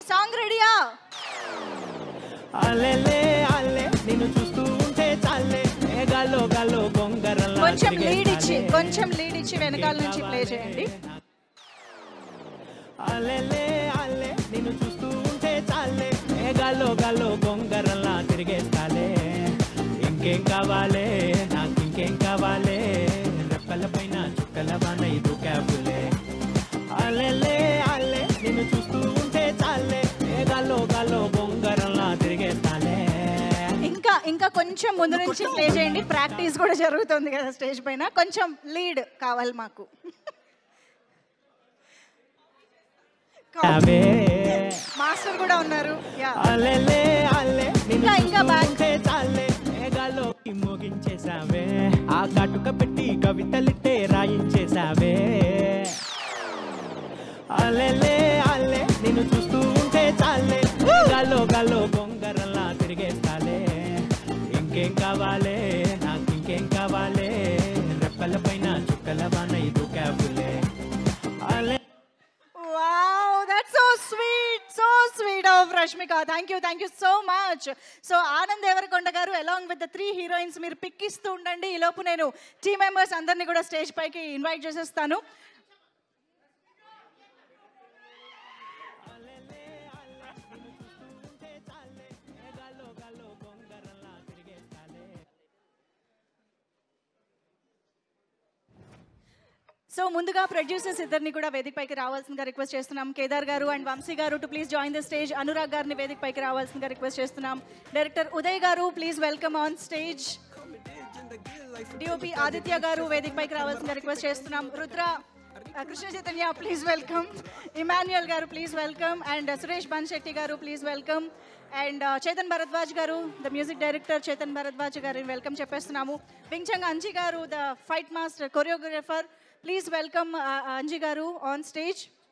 Song రెడీయా అల్లెలే అల్లె నిన్ను చూస్తూ ఉంటే చాలే ఏ గాల్లో గాల్లో గొంగరల్లా కొంచెం లీడ్ ఇచ్చి తిరిగేస్తాలే. కొంచెం లీడ్ ఇచ్చి వెనకాల నుంచి ప్లే చేయండి అల్లెలే అల్లె నిన్ను చూస్తూ ఉంటే చాలే ఏ గాల్లో గాల్లో గొంగరల్లా తిరిగేస్తాలే ఇంకేం కావాలే నాకు ఇంకేం కావాలే రెక్కల పైన చుక్కల బాన ఇది క్యాబులే అల్లెలే అల్లె నిన్ను చూస్తూ ఉంటే చాలే ఏ గాల్లో గాల్లో గొంగరల్లా తిరిగేస్తాలే ఇంకా ఇంకా కొంచెం ముందు నుంచి ప్లే చేయండి ప్రాక్టీస్ కూడా జరుగుతుంది కదా స్టేజ్ పైన కొంచెం లీడ్ కావాలి మాకు అవే మాస్టర్ కూడా ఉన్నారు యా అల్లెలే అల్లె నిన్ను ఇంకా, ఇంకా చూస్తూ back. ఉంటే చాలే మేఘాల్లో మోగించేసావే ఆ కాటుక పెట్టి కవితలిట్టే రాయించేసావే అల్లెలే అల్లె నిన్ను చూస్తూ ఉంటే చాలే గాల్లో గాల్లో గొంగరల్లా తిరిగేస్తాలే ఇంకేం కావాలే నాకు ఇంకేం కావాలే రెప్పల పైన చుక్కల బాన ఇది క్యాబులే అల్లె wow that's so sweet so sweet of Rashmika thank you thank you so much so Anand Deverakonda garu along with the three heroines మీరు పిక్ ఇస్తూ ఉండండి ఈ లోపు నేను టీమ్ మెంబర్స్ అందరినీ కూడా స్టేజ్ పైకి ఇన్వైట్ చేసేస్తాను సో ముందుగా ప్రొడ్యూసర్స్ ఇద్దరిని కూడా వేదికపైకి రావాల్సిందిగా రిక్వెస్ట్ చేస్తున్నాం కేదార్ గారు and Vamsi garu to please join the stage Anurag గారిని వేదికపైకి రావాల్సిందిగా రిక్వెస్ట్ చేస్తున్నాం director Uday garu please welcome on stage DOP Aditya garu వేదికపైకి రావాల్సిందిగా రిక్వెస్ట్ చేస్తున్నాం రుద్ర ఆ, Krishna Chaitanya please welcome Emmanuel garu please welcome and Suresh Banshetti garu please welcome and Chetan Bharadwaj garu the music director Chetan Bharadwaj గారిని వెల్కమ్ చెప్పేస్తున్నాము వించంగ్ Anji garu the fight master choreographer please welcome Anji garu on stage